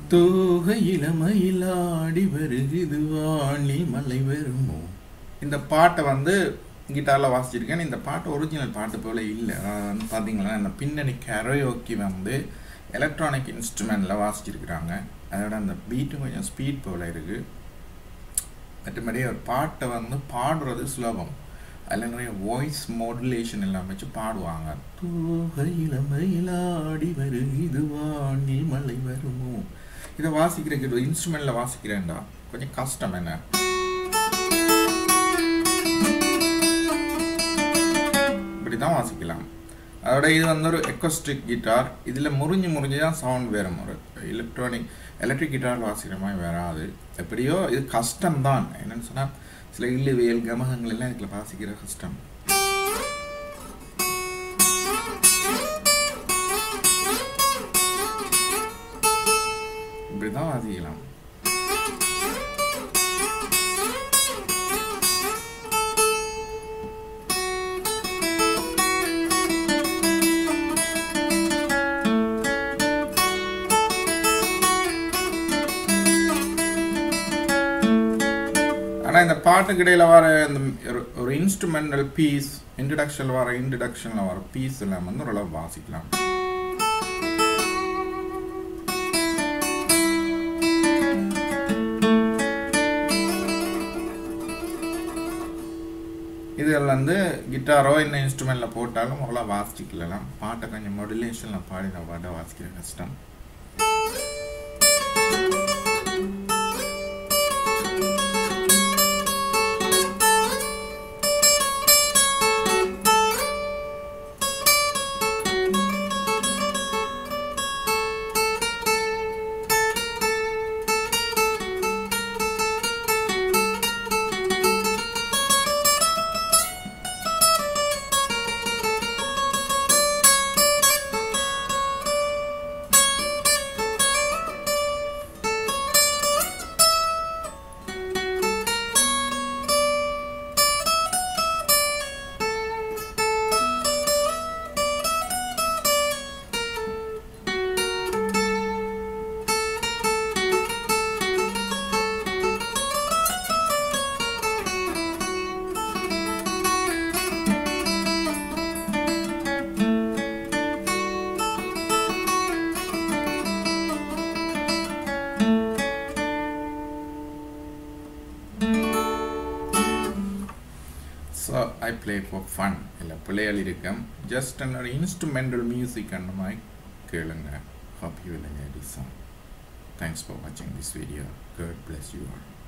தூக இளமையிலாடி வருகுது வாணி மலை வருமோ இந்த பாட்டை வந்து கிட்டாரில் வாசிச்சிருக்கேன் இந்த பாட்டு ஒரிஜினல் பாட்டு போல இல்லை அதாவது வந்து பார்த்தீங்களா இந்த பின்னணி கரோயோக்கி வந்து எலக்ட்ரானிக் இன்ஸ்ட்ருமெண்ட்டில் வாசிச்சிருக்கிறாங்க அதோட அந்த பீட்டும் கொஞ்சம் ஸ்பீட் போல இருக்குது மற்றபடி ஒரு பாட்டை வந்து பாடுறது சுலபம் அதில் நிறைய வாய்ஸ் மாடுலேஷன் எல்லாம் வச்சு பாடுவாங்க தூக இளமையிலாடி வருகுது வாணி மலை வருமோ இதை வாசிக்கிறதுக்கு இன்ஸ்ட்ருமெண்ட்டில் வாசிக்கிறேன்டா கொஞ்சம் கஷ்டம் என்ன இப்படி தான் வாசிக்கலாம் அதோட இது வந்து ஒரு எக்கோஸ்டிக் கிட்டார் இதில் முறிஞ்சு முறிஞ்சு தான் சவுண்ட் வேறு ஒரு எலக்ட்ரானிக் எலக்ட்ரிக் கிட்டார் வாசிக்கிற மாதிரி வராது எப்படியோ இது கஷ்டம் தான் என்னன்னு சொன்னால் சில இல்லுவியல் கமகங்கள் எல்லாம் இதில் வாசிக்கிற கஷ்டம் இப்படி தான் வாசிக்கலாம் ஆனால் இந்த பாட்டுக்கு இடையில வர இந்த ஒரு- ஒரு இன்ஸ்ட்ருமெண்டல் பீஸ் இன்ட்ரடக்ஷனில் வர இன்ட்ரடக்ஷனில் வர பீஸ் எல்லாம் வந்து ஓரளவு வாசிக்கலாம் இதில் வந்து கிட்டாரோ என்ன இன்ஸ்ட்ருமெண்ட்டில் போட்டாலும் ஓரளவு வாசிக்கலாம் பாட்டை கொஞ்சம் மாடுலேஷனில் பாடின பாட்டை வாசிக்கிற கஷ்டம் so I play for fun இல்லை பிள்ளைகள் இருக்கேன் ஜஸ்ட் என்னோட இன்ஸ்ட்ருமெண்டல் மியூசிக் அந்த மாதிரி கேளுங்க ஹாப் யூ இல்லைங்க டிசம் தேங்க்ஸ் ஃபார் வாட்சிங் this video god bless you all